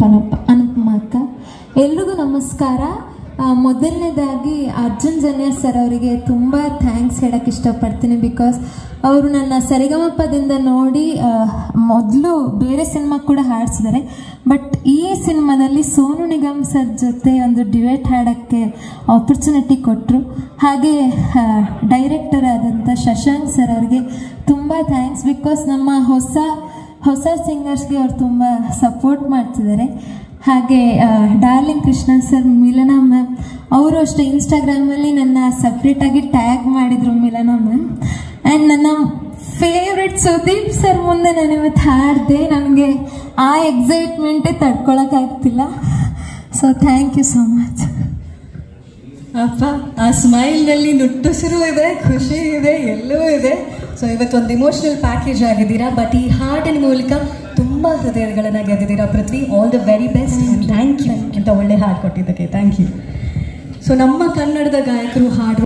ಪನಪ್ಪ ಅನುಪಮ ಅಕ್ಕ ಎಲ್ರಿಗೂ ನಮಸ್ಕಾರ ಆ, ಮೊದಲನೇದಾಗಿ ಅರ್ಜುನ್ ಜನ್ಯ ಸರ್ ಅವರಿಗೆ ತುಂಬ ಥ್ಯಾಂಕ್ಸ್ ಹೇಳಕ್ಕೆ ಇಷ್ಟಪಡ್ತೀನಿ ಬಿಕಾಸ್ ಅವರು ನನ್ನ ಸರಿಗಮಪದಿಂದ ನೋಡಿ ಮೊದಲು ಬೇರೆ ಸಿನಿಮಾ ಕೂಡ ಹಾಡಿಸಿದ್ದಾರೆ ಬಟ್ ಈ ಸಿನಿಮಾದಲ್ಲಿ ಸೋನು ನಿಗಮ್ ಸರ್ ಜೊತೆ ಒಂದು ಡಿಬೇಟ್ ಹಾಡೋಕ್ಕೆ ಆಪರ್ಚುನಿಟಿ ಕೊಟ್ಟರು ಹಾಗೆ ಡೈರೆಕ್ಟರ್ ಆದಂಥ ಶಶಾಂಕ್ ಸರ್ ಅವರಿಗೆ ತುಂಬ ಥ್ಯಾಂಕ್ಸ್ ಬಿಕಾಸ್ ನಮ್ಮ ಹೊಸ ಹೊಸ ಸಿಂಗರ್ಸ್ಗೆ ಅವ್ರು ತುಂಬ ಸಪೋರ್ಟ್ ಮಾಡ್ತಿದ್ದಾರೆ ಹಾಗೆ darling Krishna sir Milana ma'am ಅವರು ಅಷ್ಟೇ ಇನ್ಸ್ಟಾಗ್ರಾಮಲ್ಲಿ ನನ್ನ ಸಪ್ರೇಟಾಗಿ ಟ್ಯಾಗ್ ಮಾಡಿದರು ಮಿಲನ ಮ್ಯಾಮ್ ಆ್ಯಂಡ್ ನನ್ನ ಫೇವ್ರೆಟ್ ಸುದೀಪ್ ಸರ್ ಮುಂದೆ ನಾನು ಇವತ್ತು ಹಾಡಿದೆ ನನಗೆ ಆ ಎಕ್ಸೈಟ್ಮೆಂಟೇ ತಡ್ಕೊಳಕ್ಕಾಗ್ತಿಲ್ಲ so thank you so much ಅಪ್ಪ ಆ ಸ್ಮೈಲ್ನಲ್ಲಿ ನುಟ್ಟುಸಿರು ಇದೆ ಖುಷಿ ಇದೆ ಎಲ್ಲವೂ ಇದೆ ಸೊ ಇವತ್ತು ಒಂದು ಇಮೋಷನಲ್ ಪ್ಯಾಕೇಜ್ ಆಗಿದ್ದೀರಾ ಬಟ್ ಈ ಹಾಡಿನ ಮೂಲಕ ತುಂಬ ಹೃದಯಗಳನ್ನು ಗೆದ್ದಿದ್ದೀರಾ Prithvi all the very best thank you ಅಂತ ಒಳ್ಳೆ ಹಾಡು ಕೊಟ್ಟಿದ್ದಕ್ಕೆ ಥ್ಯಾಂಕ್ ಯು ಸೊ ನಮ್ಮ ಕನ್ನಡದ ಗಾಯಕರು ಹಾಡು